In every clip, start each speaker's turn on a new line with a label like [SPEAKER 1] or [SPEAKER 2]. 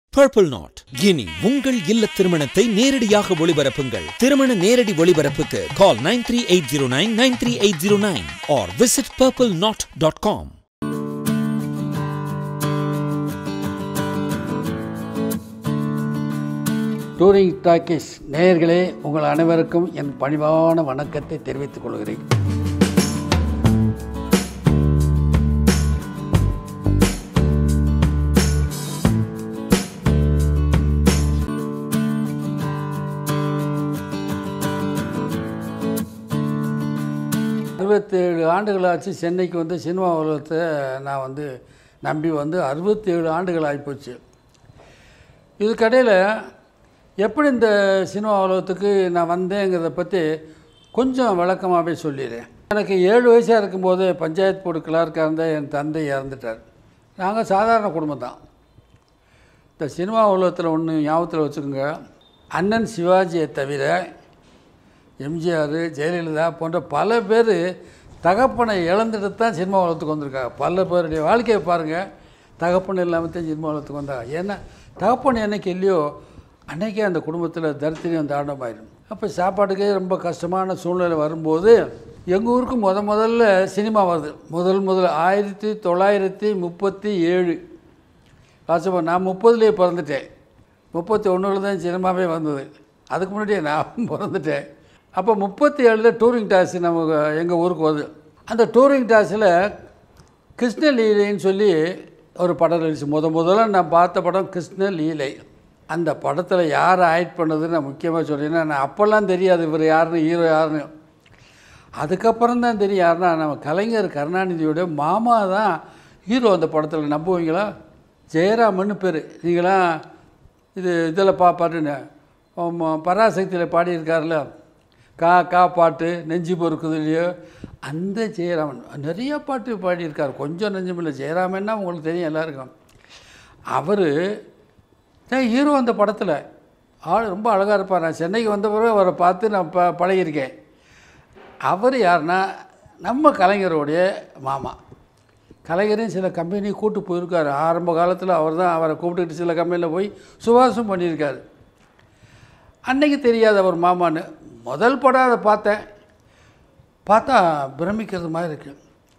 [SPEAKER 1] purple not இனி உங்கள் இல்ல திருமணத்தை நேரடியாக ஒளிபரப்புங்கள் திருமண நேரடி ஒளிபரப்புக்கு call nine three eight zero nine nine three eight zero nine or visit purple knot dot com
[SPEAKER 2] touring talkies நேயர்களே உங்கள் அனைவருக்கும் என் பணிவான வணக்கத்தை தெரிவித்துக் கொள்கிறேன் அறுபத்தேழு ஆண்டுகளாச்சு சென்னைக்கு வந்து சினிமா உலகத்தை நான் வந்து நம்பி வந்து அறுபத்தேழு ஆண்டுகள் ஆகிப்போச்சு இதுக்கடையில் எப்படி இந்த சினிமா உலகத்துக்கு நான் வந்தேங்கிறத பற்றி கொஞ்சம் விளக்கமாகவே சொல்லிடுறேன் எனக்கு ஏழு வயசாக இருக்கும்போது பஞ்சாயத்து போர்டு கிளார்க்காக இருந்த என் தந்தை இறந்துட்டார் நாங்கள் சாதாரண குடும்பம் தான் இந்த சினிமா உலகத்தில் ஒன்று ஞாபகத்தில் வச்சுக்கோங்க அண்ணன் சிவாஜியை தவிர எம்ஜிஆர் ஜெயலலிதா போன்ற பல பேர் தகப்பனை இழந்துட்டு தான் சினிமா உலகத்துக்கு வந்திருக்காங்க பல பேருடைய வாழ்க்கையை பாருங்கள் தகப்பன் இல்லாமல் தான் சினிமா உலகத்துக்கு வந்தாங்க ஏன்னா தகப்பன் என்னைக்கு இல்லையோ அன்னைக்கே அந்த குடும்பத்தில் தரித்திரியம் தாண்டமாயிடும் அப்போ சாப்பாட்டுக்கே ரொம்ப கஷ்டமான சூழ்நிலை வரும்போது எங்கள் ஊருக்கு முத முதல்ல சினிமா வருது முதல் முதல் ஆயிரத்தி தொள்ளாயிரத்தி முப்பத்தி ஏழு வாசப்பா நான் முப்பதுலேயே பிறந்துட்டேன் முப்பத்தி ஒன்றில் தான் சினிமாவே வந்தது அதுக்கு முன்னாடியே நான் பிறந்துட்டேன் அப்போ முப்பத்தி ஏழில் டூரிங் டாக்ஸி நமக்கு எங்கள் ஊருக்கு வருது அந்த டூரிங் டாக்ஸில் கிருஷ்ணலீலைன்னு சொல்லி ஒரு படம் இருந்துச்சு முத முதல்ல நான் பார்த்த படம் கிருஷ்ண லீலை அந்த படத்தில் யார் ஆக்ட் பண்ணதுன்னு நான் முக்கியமாக சொல்லினா நான் அப்போல்லாம் தெரியாது இவர் யாருன்னு ஹீரோ யாருன்னு அதுக்கப்புறம் தான் தெரியும் யாருன்னா நம்ம கலைஞர் கருணாநிதியோட மாமா தான் ஹீரோ அந்த படத்தில் நம்புவீங்களா ஜெயராமன்னு பேர் நீங்களாம் இது இதில் பா பாட்டுன்னு ஆமாம், பராசக்தியில் பாடியிருக்காருல கா கா பாட்டு நெஞ்சு பொறுக்குது இல்லையோ அந்த ஜெயராமன் நிறைய பாட்டு பாடியிருக்கார் கொஞ்சம் நெஞ்சமில்லை ஜெயராமன்னா உங்களுக்கு தெரியும் எல்லாருக்கும் அவர் தான் ஹீரோ அந்த படத்தில் ஆள் ரொம்ப அழகாக இருப்பார் நான் சென்னைக்கு வந்த பிறகு அவரை பார்த்து நான் ப பழகியிருக்கேன் அவர் யாருன்னா நம்ம கலைஞருடைய மாமா கலைஞரையும் சில கம்பெனி கூட்டு போயிருக்காரு ஆரம்ப காலத்தில் அவர் தான் அவரை கூப்பிட்டுக்கிட்டு சில கம்பெனியில் போய் சுவாசம் பண்ணியிருக்காரு அன்னைக்கு தெரியாது அவர் மாமான்னு முதல் படம் அதை பார்த்தேன் பார்த்தா பிரமிக்கிறது மாதிரி இருக்கு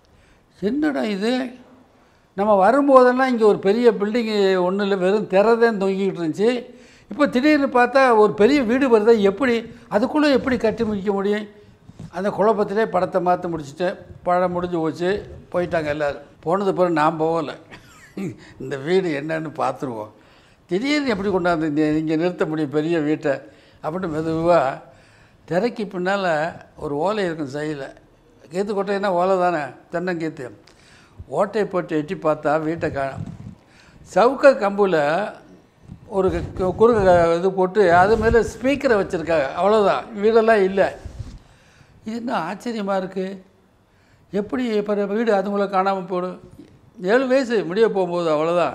[SPEAKER 2] என்னடா இது நம்ம வரும்போதெல்லாம் இங்கே ஒரு பெரிய பில்டிங்கு ஒன்றும் இல்லை வெறும் திறதான் தொங்கிக்கிட்டு இருந்துச்சு இப்போ திடீர்னு பார்த்தா ஒரு பெரிய வீடு வருதா எப்படி அதுக்குள்ளே எப்படி கட்டி முடிக்க முடியும் அந்த குழப்பத்திலே படத்தை மாற்ற முடிச்சுட்டேன் படம் முடிஞ்சு போச்சு போயிட்டாங்க எல்லோரும் போனது பிறகு நான் போகலை இந்த வீடு என்னன்னு பார்த்துருவோம் திடீர்னு எப்படி கொண்டாந்து இங்கே இங்கே நிறுத்த முடியும் பெரிய வீட்டை அப்படின்னு மெதுவாக திரைக்கு பின்னால் ஒரு ஓலை இருக்கும் சைடில் கீத்து கொட்டைன்னா ஓலை தானே தென்னங்கீத்து ஓட்டை போட்டு எட்டி பார்த்தா வீட்டை காணும் சவுக்க கம்பில் ஒரு கு- குறுக்க இது போட்டு அது மேலே ஸ்பீக்கரை வச்சுருக்காங்க அவ்வளோதான் வீடெல்லாம் இல்லை இது என்ன ஆச்சரியமாக இருக்குது எப்படி இப்போ வீடு அதுங்களை காணாமல் போடும் ஏழு வயசு முடிய போகும்போது அவ்வளோதான்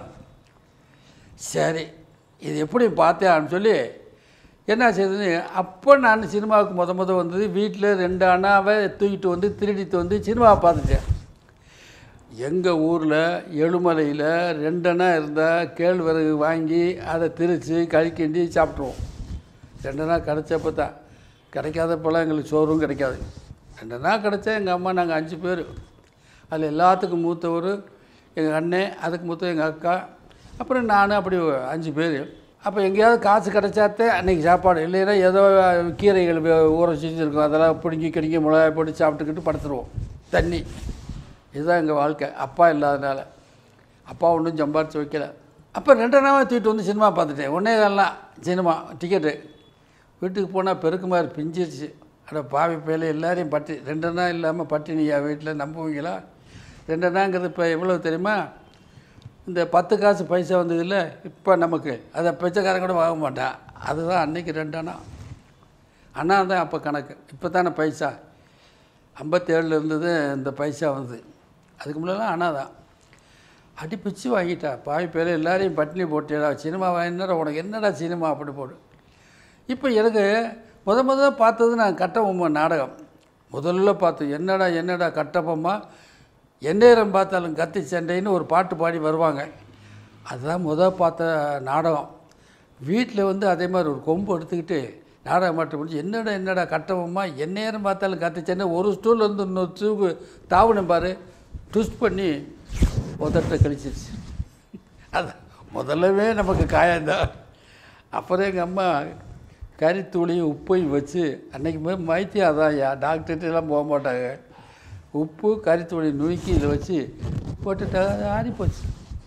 [SPEAKER 2] சரி இது எப்படி பார்த்தேன்னு சொல்லி என்ன செய்யுதுன்னு அப்போ நான் சினிமாவுக்கு முத முத வந்தது வீட்டில் ரெண்டு அண்ணாவை தூக்கிட்டு வந்து திருடிட்டு வந்து சினிமாவை பார்த்துட்டேன் எங்கள் ஊரில் எழுமலையில் ரெண்டு அண்ணா இருந்தால் கேழ்வரகு வாங்கி அதை திரித்து கழிக்கிண்டி சாப்பிட்ருவோம் ரெண்டு நாள் கிடச்சப்போ தான் கிடைக்காதப்பெல்லாம் எங்களுக்கு சோறும் கிடைக்காது ரெண்டு நாள் கிடச்சா எங்கள் அம்மா நாங்கள் அஞ்சு பேர் அதில் எல்லாத்துக்கும் மூத்தவர் எங்கள் அண்ணன் அதுக்கு மூத்த எங்கள் அக்கா அப்புறம் நான் அப்படி அஞ்சு பேர் அப்போ எங்கேயாவது காசு கிடைச்சாத்தே அன்றைக்கி சாப்பாடு இல்லைன்னா ஏதோ கீரைகள் வே- ஊற வச்சுருக்கோம் அதெல்லாம் பிடுங்கி கிடிங்கி மிளகாய் போட்டு சாப்பிட்டுக்கிட்டு படுத்துருவோம் தண்ணி இதுதான் எங்கள் வாழ்க்கை அப்பா இல்லாதனால அப்பா ஒன்றும் சம்பாரித்து வைக்கல அப்போ ரெண்டு நாளாக தூக்கிட்டு வந்து சினிமா பார்த்துட்டேன் ஒன்றே காலலாம் சினிமா டிக்கெட்டு வீட்டுக்கு போனால் பெருக்கு மாதிரி பிஞ்சிருச்சு அட பாவி பேல எல்லாரையும் பட்டி ரெண்டு நாள் இல்லாமல் பட்டினியா வீட்டில் நம்புவீங்களா ரெண்டு நாங்கிறது இப்போ எவ்வளோ தெரியுமா இந்த பத்து காசு பைசா வந்ததில்ல இப்போ நமக்கு அதை பிச்சைக்காரன் கூட வாங்க மாட்டான் அதுதான் அன்னைக்கு ரெண்டு அண்ணா அண்ணா தான் அப்போ கணக்கு இப்போ தானே பைசா ஐம்பத்தேழில் இருந்தது இந்த பைசா வந்தது அதுக்கு முன்னெல்லாம் அண்ணா தான் அடி பிச்சு வாங்கிட்டா பாவி பேர் எல்லாரையும் பட்டினி போட்டேடா சினிமா வாங்கினா உனக்கு என்னடா சினிமா அப்படி போடு இப்போ எனக்கு முத முத பார்த்தது நான் கட்டபொம்மை நாடகம் முதல்ல பார்த்து என்னடா என்னடா கட்டபொம்மா எந்நேரம் பார்த்தாலும் கத்தி சண்டைன்னு ஒரு பாட்டு பாடி வருவாங்க அதுதான் முத பார்த்த நாடகம் வீட்டில் வந்து அதே மாதிரி ஒரு கொம்பு எடுத்துக்கிட்டு நாடகம் மாட்ட முடிச்சு என்னடா என்னடா கட்டவமா என்ன நேரம் பார்த்தாலும் கத்துச்சேன்னு ஒரு ஸ்டூல் வந்து இன்னொரு ஸ்டூக்கு தாவணும் பாரு ட்விஸ்ட் பண்ணி உதட்ட கழிச்சிருச்சு அது முதல்லவே நமக்கு காயம்தான் அப்புறம் எங்கள் அம்மா கறித்தூளையும் உப்பையும் வச்சு அன்னைக்கு போய் மைத்தியம் அதான் யா டாக்டர்கிட்டலாம் போக மாட்டாங்க உப்பு கறித்தூளை நுணுக்கி இதில் வச்சு போட்டுட்டாங்க அது ஆறி போச்சு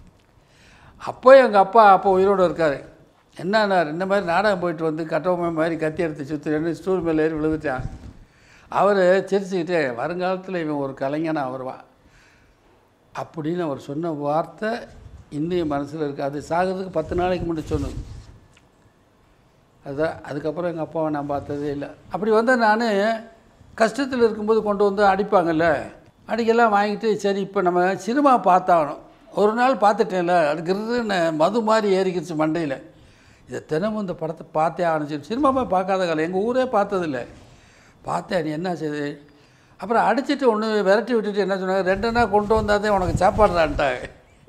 [SPEAKER 2] அப்போ எங்கள் அப்பா அப்போ உயிரோடு இருக்கார் என்னன்னார் இந்த மாதிரி நாடகம் போயிட்டு வந்து கட்டவமை மாதிரி கத்தி எடுத்து சுற்றுறேன்னு ஸ்டூல் மேலே ஏறி விழுந்துட்டான் அவர் சிரிச்சுக்கிட்டே வருங்காலத்தில் இவன் ஒரு கலைஞனாக வருவான் அப்படின்னு அவர் சொன்ன வார்த்தை இன்னும் என் மனசில் இருக்குது அது சாகிறதுக்கு பத்து நாளைக்கு முன்னாடி சொன்னது அதுதான் அதுக்கப்புறம் எங்கள் அப்பாவை நான் பார்த்ததே இல்லை அப்படி வந்து நான் கஷ்டத்தில் இருக்கும்போது கொண்டு வந்து அடிப்பாங்கல்ல அடிக்கெல்லாம் வாங்கிட்டு சரி இப்போ நம்ம சினிமா பார்த்தாகணும் ஒரு நாள் பார்த்துட்டேன்ல அதுக்கு மது மாதிரி ஏறிக்கிடுச்சு மண்டையில் இதை தினமும் இந்த படத்தை பார்த்தே ஆரம்பிச்சு சினிமா போய் பார்க்காத காலம் எங்கள் ஊரே பார்த்ததில்ல பார்த்தேன் நீ என்ன செய்யுது அப்புறம் அடிச்சிட்டு ஒன்று விரட்டி விட்டுட்டு என்ன சொன்னாங்க ரெண்டனா கொண்டு வந்தாதே உனக்கு சாப்பாடுறான்ட்டாங்க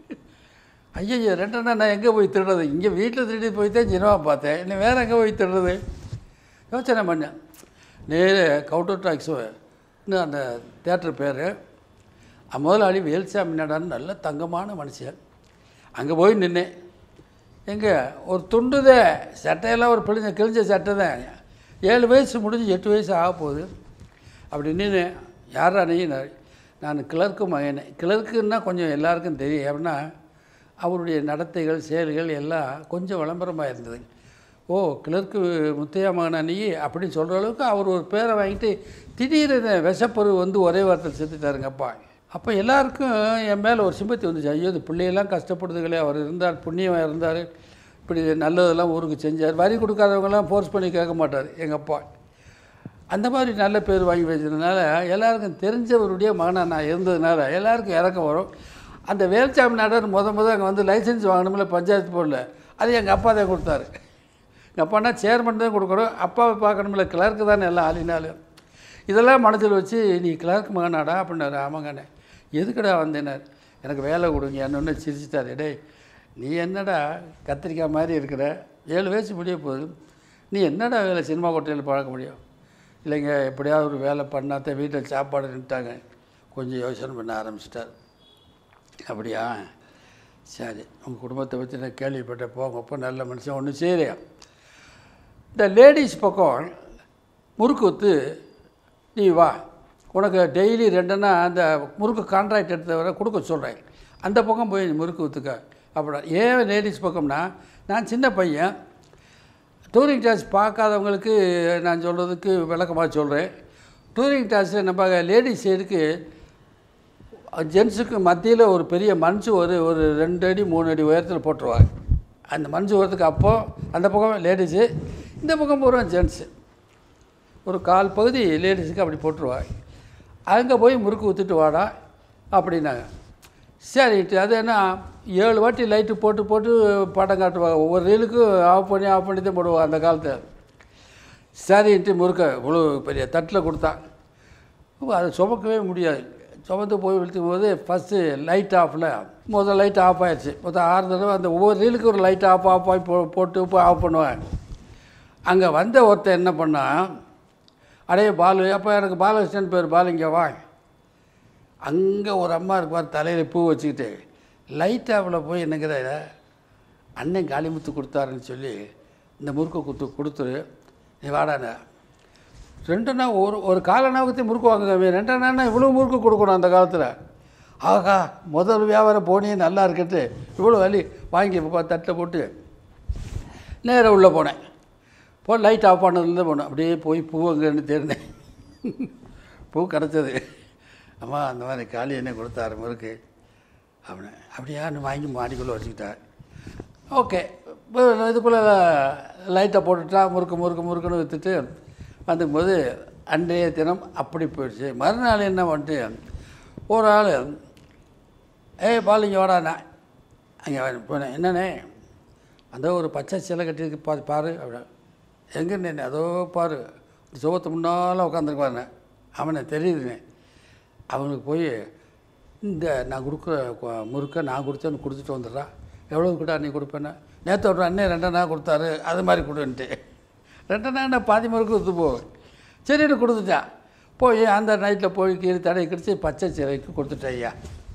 [SPEAKER 2] ஐயோ ரெண்டனா நான் எங்கே போய் திருடுறது இங்கே வீட்டில் திருடி போய் தான் சினிமா பார்த்தேன் இன்னும் வேறு எங்கே போய் திருடுறது யோசனை பண்ணேன் நேரு கவுண்டர் டாக்ஸு இன்னும் அந்த தேட்டர் பேர் முதலாளி வேல்சாமி நடான்னு நல்ல தங்கமான மனுஷன் அங்கே போய் நின்னேன் எங்கே ஒரு துண்டுதே சட்டையெல்லாம் ஒரு பிழிஞ்ச கிழிஞ்ச சட்டை தான் ஏழு வயசு முடிஞ்சு எட்டு வயசு ஆக போகுது அப்படி நின்று யாரா நீ நான் கிளர்க்கு மகன் கிளர்க்குன்னா கொஞ்சம் எல்லாருக்கும் தெரியும் அப்படின்னா அவருடைய நடத்தைகள் செயல்கள் எல்லாம் கொஞ்சம் விளம்பரமாக இருந்தது ஓ கிளர்க்கு முத்தையா மகனா நீ அப்படின்னு சொல்கிற அளவுக்கு அவர் ஒரு பேரை வாங்கிட்டு திடீர்னு விஷப்பொரு வந்து ஒரே வாரத்தில் செத்துட்டாருங்க அப்பா அப்போ எல்லாருக்கும் என் மேலே ஒரு சிம்பத்தி வந்துச்சு ஐயோ இது பிள்ளையெல்லாம் கஷ்டப்படுதுகளே அவர் இருந்தார் புண்ணியமாக இருந்தார் இப்படி நல்லதெல்லாம் ஊருக்கு செஞ்சார் வரி கொடுக்காதவங்கெல்லாம் ஃபோர்ஸ் பண்ணி கேட்க மாட்டார் எங்கள் அப்பா அந்த மாதிரி நல்ல பேர் வாங்கி வச்சதுனால எல்லாருக்கும் தெரிஞ்சவருடைய மகனாக நான் இருந்ததுனால எல்லாருக்கும் இறக்கம் வரும் அந்த வேல்சாமி நாடர் முத முத அங்கே வந்து லைசன்ஸ் வாங்கணும்ல பஞ்சாயத்து போர்டில் அது எங்கள் அப்பா தான் கொடுத்தாரு எங்கள் அப்பானா சேர்மன் தான் கொடுக்கணும் அப்பாவை பார்க்கணும்ல கிளர்க்கு தானே எல்லாம் ஆளினாலும் இதெல்லாம் மனசில் வச்சு நீ கிளர்க் மகனாடா அப்படின்னாரு ஆமாங்கண்ணே எதுக்குடா வந்தேனார் எனக்கு வேலை கொடுங்க என்னொன்று சிரிச்சிட்டாரு டேய் நீ என்னடா கத்திரிக்காய் மாதிரி இருக்கிற ஏழு வயசு முடிய போகுது நீ என்னடா வேலை சினிமா கொட்டையில் பழக்க முடியும் இல்லைங்க எப்படியாவது ஒரு வேலை பண்ணாத வீட்டில் சாப்பாடு நின்ட்டாங்க கொஞ்சம் யோசனை பண்ண ஆரம்பிச்சிட்டார் அப்படியா சரி உங்கள் குடும்பத்தை பற்றி நான் கேள்விப்பட்டேன் போங்கப்போ நல்ல மனுஷன் ஒன்றும் செய்யலையா இந்த லேடிஸ் பக்கம் முறுக்கு ஊத்து நீ வா உனக்கு டெய்லி ரெண்டுன்னா அந்த முறுக்கு கான்ட்ராக்ட் எடுத்து வர கொடுக்க சொல்கிறேன் அந்த பக்கம் போய் நீ முறுக்கு ஊற்றுக்க அப்படின்னா ஏன் லேடிஸ் பக்கம்னா நான் சின்ன பையன் டூரிங் டாஸ் பார்க்காதவங்களுக்கு நான் சொல்கிறதுக்கு விளக்கமாக சொல்கிறேன் டூரிங் டாஸில் நம்ம லேடிஸ் சைடுக்கு ஜென்ஸுக்கு மத்தியில் ஒரு பெரிய மஞ்சு ஒரு ஒரு ரெண்டு அடி மூணு அடி உயரத்தில் போட்டுருவாங்க அந்த மஞ்சு வரதுக்கு அப்போது அந்த பக்கம் லேடிஸு இந்த பக்கம் பூரா ஜென்ஸு ஒரு கால் பகுதி லேடிஸுக்கு அப்படி போட்டுருவாங்க அங்கே போய் முறுக்கு ஊற்றிட்டு வாடா அப்படின்னாங்க சரிட்டு அது என்ன ஏழு வாட்டி லைட்டு போட்டு போட்டு படம் காட்டுவாங்க ஒவ்வொரு ரீலுக்கும் ஆஃப் பண்ணி ஆஃப் பண்ணி தான் போடுவாங்க அந்த காலத்தில் சரின்ட்டு முறுக்க இவ்வளோ பெரிய தட்டில் கொடுத்தான் அதை சுமக்கவே முடியாது சுமந்து போய் விழுத்தும் போது ஃபஸ்ட்டு லைட் ஆஃபில் முதல் லைட் ஆஃப் ஆயிடுச்சு மொத்தம் ஆறு தடவை அந்த ஒவ்வொரு ரீலுக்கு ஒரு லைட் ஆஃப் ஆஃப் ஆகி போ போட்டு போய் ஆஃப் பண்ணுவேன் அங்கே வந்த ஒருத்தன் என்ன பண்ணான் அடே பாலு அப்போ எனக்கு பாலகிருஷ்ணன் பேர் பாலு இங்கே வா அங்கே ஒரு அம்மா இருப்பார் தலையில் பூ வச்சுக்கிட்டு லைட் ஆஃபில் போய் என்னங்கிற அண்ணன் காளிமுத்து கொடுத்தாருன்னு சொல்லி இந்த முறுக்கு குத்து கொடுத்துரு நீ வாடாண்ணே ரெண்டுனா ஒரு ஒரு காலனாவுக்கு முறுக்கு வாங்குங்க ரெண்டனா இவ்வளோ முறுக்கு கொடுக்கணும் அந்த காலத்தில் ஆகா முதல் வியாபாரம் போனே நல்லா இருக்கட்டு இவ்வளோ வலி வாங்கி இப்போ தட்டில் போட்டு நேராக உள்ளே போனேன் போ லைட் ஆஃப் பண்ணதுலேருந்து போனேன் அப்படியே போய் பூ அங்கேன்னு தேடினேன் பூ கிடச்சது அம்மா அந்த மாதிரி காளி என்ன கொடுத்தாரு முறுக்கு அப்படின்னு அப்படியான்னு வாங்கி மாடிக்குள்ளே வச்சுக்கிட்டேன் ஓகே இப்போ இதுக்குள்ளே லைட்டை போட்டுட்டா முறுக்கு முறுக்கு முறுக்குன்னு விற்றுட்டு வந்துக்கும்போது அன்றைய தினம் அப்படி போயிடுச்சு மறுநாள் என்ன பண்ணிட்டு ஒரு ஆள் ஏய் பால் இங்கே வாடாண்ணா அங்கே போனேன் என்னண்ணே அந்த ஒரு பச்சை சிலை கட்டியிருக்கு பாரு பாரு அப்படின்னா எங்கண்ணே அதோ பாரு சுகத்து முன்னால் உட்காந்துருக்குவாருண்ணே அவனை தெரியுதுண்ணே அவனுக்கு போய் இந்த நான் கொடுக்குற கொ- முறுக்கை நான் கொடுத்தேன்னு கொடுத்துட்டு வந்துடுறான் எவ்வளோ கூட நீ கொடுப்பேன்னா நேற்று ஒரு அண்ணன் ரெண்டனா கொடுத்தாரு அது மாதிரி கொடுன்ட்டு ரெண்டனா என்ன பாதி முறை கொடுத்து போவேன் சரின்னு கொடுத்துட்டான் போய் அந்த நைட்டில் போய் கீழே தடை கிடச்சி பச்சை சிலைக்கு கொடுத்துட்டேன் ஐயா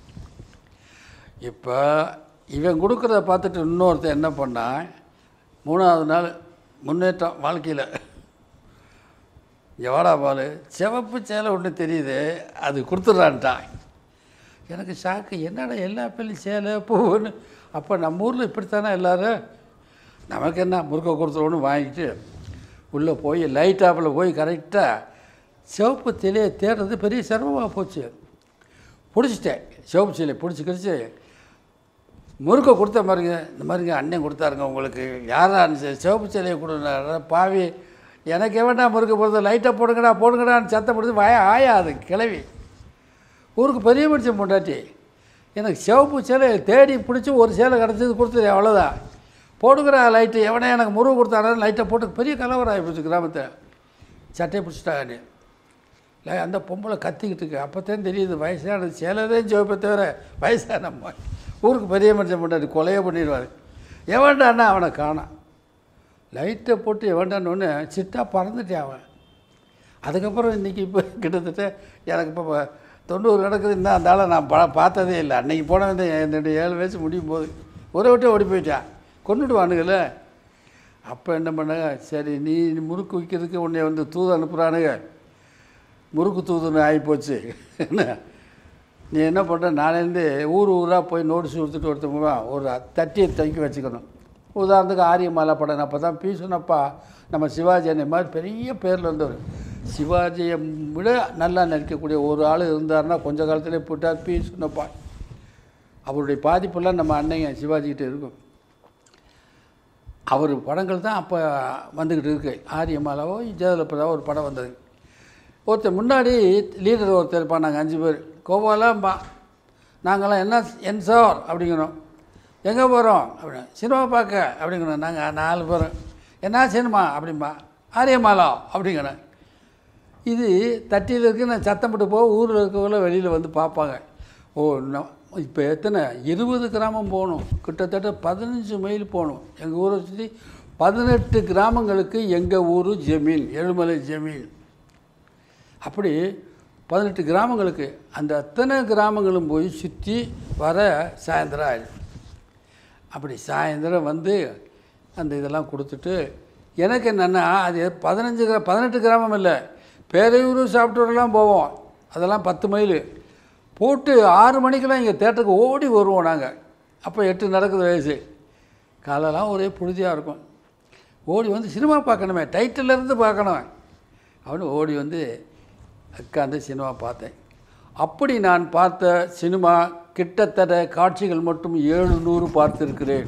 [SPEAKER 2] இப்போ இவன் கொடுக்குறத பார்த்துட்டு இன்னொருத்தன் என்ன பண்ணான் மூணாவது நாள் முன்னேற்றம் வாழ்க்கையில் எவாடா பால் சிவப்பு சேலை ஒன்று தெரியுது அது கொடுத்துட்றான்ட்டான் எனக்கு ஷாக்கு என்னடா எல்லா பேர்லையும் சேலை பூவுன்னு அப்போ நம்ம ஊரில் இப்படித்தானே எல்லோரும் நமக்கு என்ன முறுக்க கொடுத்துருவோன்னு வாங்கிட்டு உள்ளே போய் லைட் ஆப்பில் போய் கரெக்டாக சிவப்பு திலையை தேடுறது பெரிய சிரமமாக போச்சு பிடிச்சிட்டேன் சிவப்பு சிலையை பிடிச்சி கிடிச்சு முறுக்க கொடுத்த மாதிரிங்க இந்த மாதிரிங்க அண்ணன் கொடுத்தாருங்க உங்களுக்கு யாரா இருந்துச்சு சிவப்பு சிலையை கொடுங்க பாவி எனக்கு எவன்டா முறுக்க போடுறது லைட்டாக போடுங்கடா போடுங்கடான்னு சத்தம் போடுறது வய ஆயா அது கிளவி ஊருக்கு பெரிய மனுஷன் பொண்டாட்டி எனக்கு சிவப்பு சேலை தேடி பிடிச்சி ஒரு சேலை கிடச்சது கொடுத்தது அவ்வளோதான் போடுகிற லைட்டு எவனே எனக்கு முருகு கொடுத்தானு லைட்டை போட்டு பெரிய கலவரம் ஆகிப்போச்சு கிராமத்தை சட்டையை பிடிச்சிட்டாங்க இல்லை அந்த பொம்பளை கத்திக்கிட்டு இருக்கு அப்போத்தான் தெரியுது வயசானது சேலைதான் சிவப்பை தவிர வயசான அம்மா ஊருக்கு பெரிய மனுஷன் பொண்டாட்டி கொலையே பண்ணிடுவார் எவன்டான்னா அவனை காணாம் லைட்டை போட்டு எவன்டான்னு சிட்டாக பறந்துட்டேன் அவன் அதுக்கப்புறம் இன்றைக்கி இப்போ கிட்டத்தட்ட எனக்கு இப்போ தொண்ணூறு நடக்குது இன்னும் அந்த ஆளை நான் பா பார்த்ததே இல்லை அன்றைக்கி போனவன் தான் என்னுடைய ஏழு வயசு முடியும் போது ஒரு விட்டு ஓடி போயிட்டான் கொண்டுட்டு வானுங்கள அப்போ என்ன பண்ணாங்க சரி நீ முறுக்கு விற்கிறதுக்கு உன்னை வந்து தூது அனுப்புகிறானுங்க முறுக்கு தூதுன்னு ஆகிப்போச்சு என்ன நீ என்ன பண்ணுற நாளேருந்து ஊர் ஊராக போய் நோட்டீஸ் கொடுத்துட்டு ஒருத்தவங்க ஒரு தட்டியை தங்கி வச்சுக்கணும் உதாரணத்துக்கு ஆரியமாலா படம் அப்போ தான் பீசுனப்பா நம்ம சிவாஜி அண்ணன் மாதிரி பெரிய பேரில் வந்தவர் சிவாஜியை விட நல்லா நடிக்கக்கூடிய ஒரு ஆள் இருந்தாருன்னா கொஞ்ச காலத்திலே போட்டார் பி சுனப்பா அவருடைய பாதிப்பெல்லாம் நம்ம அன்னைங்க சிவாஜிக்கிட்ட இருக்கும் அவர் படங்கள் தான் அப்போ வந்துக்கிட்டு இருக்கு ஆரியமாலாவோ ஜெயலலிதாவோ ஒரு படம் வந்தது ஒருத்தர் முன்னாடி லீடர் ஒருத்தர் இருப்பான் நாங்கள் அஞ்சு பேர் கோவாலாம்பா நாங்களாம் என்ன என் சார் அப்படிங்கிறோம் எங்கே போகிறோம் அப்படின்னு சினிமா பார்க்க அப்படிங்கிறோம் நாங்கள் நாலு பேர் என்ன சினிமா அப்படிம்பா ஆரியமாலா அப்படிங்கிறேன் இது தட்டியில் இருக்கு நான் சத்தம் போட்டு போக ஊரில் இருக்கவங்கள வெளியில் வந்து பார்ப்பாங்க ஓ இப்போ எத்தனை இருபது கிராமம் போகணும் கிட்டத்தட்ட பதினஞ்சு மைல் போகணும் எங்கள் ஊரை சுற்றி பதினெட்டு கிராமங்களுக்கு எங்கள் ஊர் ஜமீன் ஏழுமலை ஜமீன் அப்படி பதினெட்டு கிராமங்களுக்கு அந்த அத்தனை கிராமங்களும் போய் சுற்றி வர சாயந்தரம் ஆயிடும் அப்படி சாயந்தரம் வந்து அந்த இதெல்லாம் கொடுத்துட்டு எனக்கு என்னென்னா அது பதினஞ்சு கிரா பதினெட்டு கிராமம் இல்லை பேரையூர் சாப்பிட்டவரெல்லாம் போவோம் அதெல்லாம் பத்து மைல் போட்டு ஆறு மணிக்கெல்லாம் இங்கே தேட்டருக்கு ஓடி வருவோம் நாங்கள் அப்போ எட்டு நடக்குது வயசு காலெல்லாம் ஒரே புழுதியாக இருக்கும் ஓடி வந்து சினிமா பார்க்கணுமே டைட்டிலேருந்து பார்க்கணும் அவனு ஓடி வந்து உட்காந்து சினிமா பார்த்தேன் அப்படி நான் பார்த்த சினிமா கிட்டத்தட்ட காட்சிகள் மட்டும் ஏழுநூறு பார்த்திருக்கிறேன்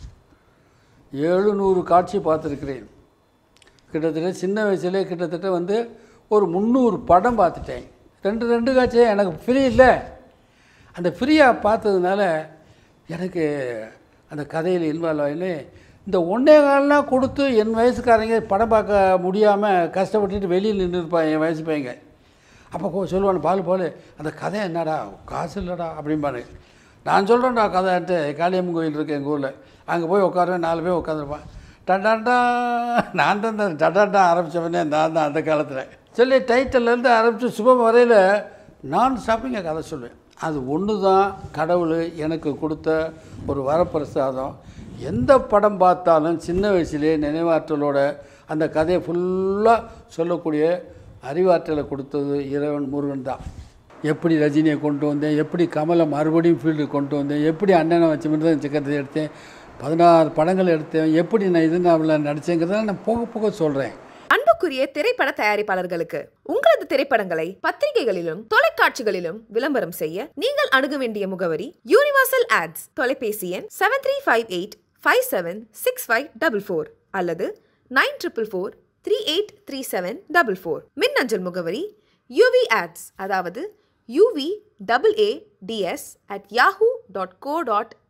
[SPEAKER 2] ஏழுநூறு காட்சி பார்த்துருக்கிறேன் கிட்டத்தட்ட சின்ன வயசுலேயே கிட்டத்தட்ட வந்து ஒரு முந்நூறு படம் பார்த்துட்டேன் ரெண்டு ரெண்டு காட்சியே எனக்கு ஃப்ரீ இல்லை அந்த ஃப்ரீயாக பார்த்ததுனால எனக்கு அந்த கதையில் இன்வால்வ் ஆகினு இந்த ஒன்றே காலெலாம் கொடுத்து என் வயசுக்காரங்க படம் பார்க்க முடியாமல் கஷ்டப்பட்டுட்டு வெளியில் நின்று இருப்பான் என் வயசு பையங்க அப்போ சொல்லுவான் பால் பால் அந்த கதை என்னடா காசு இல்லைடா அப்படிம்பானு நான் சொல்கிறேன்டா கதைன்ட்டு காளியம்மன் கோயில் இருக்குது எங்கள் ஊரில் அங்கே போய் உட்காருவேன் நாலு பேர் உட்காந்துருப்பான் டண்டாண்டா நான் தான் இந்த டண்டாண்டா ஆரம்பித்தவனே நான் தான் அந்த காலத்தில் சொல்லி டைட்டில்லேருந்து ஆரம்பித்து சுபம் வரையில் நான் ஷாப்பிங்க கதை சொல்லுவேன் அது ஒன்று தான் கடவுள் எனக்கு கொடுத்த ஒரு வரப்பிரசாதம் எந்த படம் பார்த்தாலும் சின்ன வயசுலேயே நினைவாற்றலோட அந்த கதையை ஃபுல்லாக சொல்லக்கூடிய அறிவாற்றலை கொடுத்தது இறைவன் முருகன் தான் எப்படி ரஜினியை கொண்டு வந்தேன் எப்படி கமலை மறுபடியும் ஃபீல்டு கொண்டு வந்தேன் எப்படி அண்ணனை வச்சு மிருதம் சக்கரத்தை எடுத்தேன் பதினாறு படங்கள் எடுத்தேன் எப்படி நான் இது நான் நடித்தேங்கிறத நான் போக போக சொல்கிறேன்
[SPEAKER 3] அன்புக்குரிய திரைப்பட தயாரிப்பாளர்களுக்கு உங்களது திரைப்படங்களை பத்திரிகைகளிலும் தொலைக்காட்சிகளிலும் விளம்பரம் செய்ய நீங்கள் அணுக வேண்டிய முகவரி யூனிவர்சல் ஆட்ஸ் தொலைபேசி எண் seven three five eight five seven six five double four அல்லது nine triple four three eight three seven double four மின்னஞ்சல் முகவரி யூவி ஆட்ஸ் அதாவது UV double A DS at Yahoo dot co dot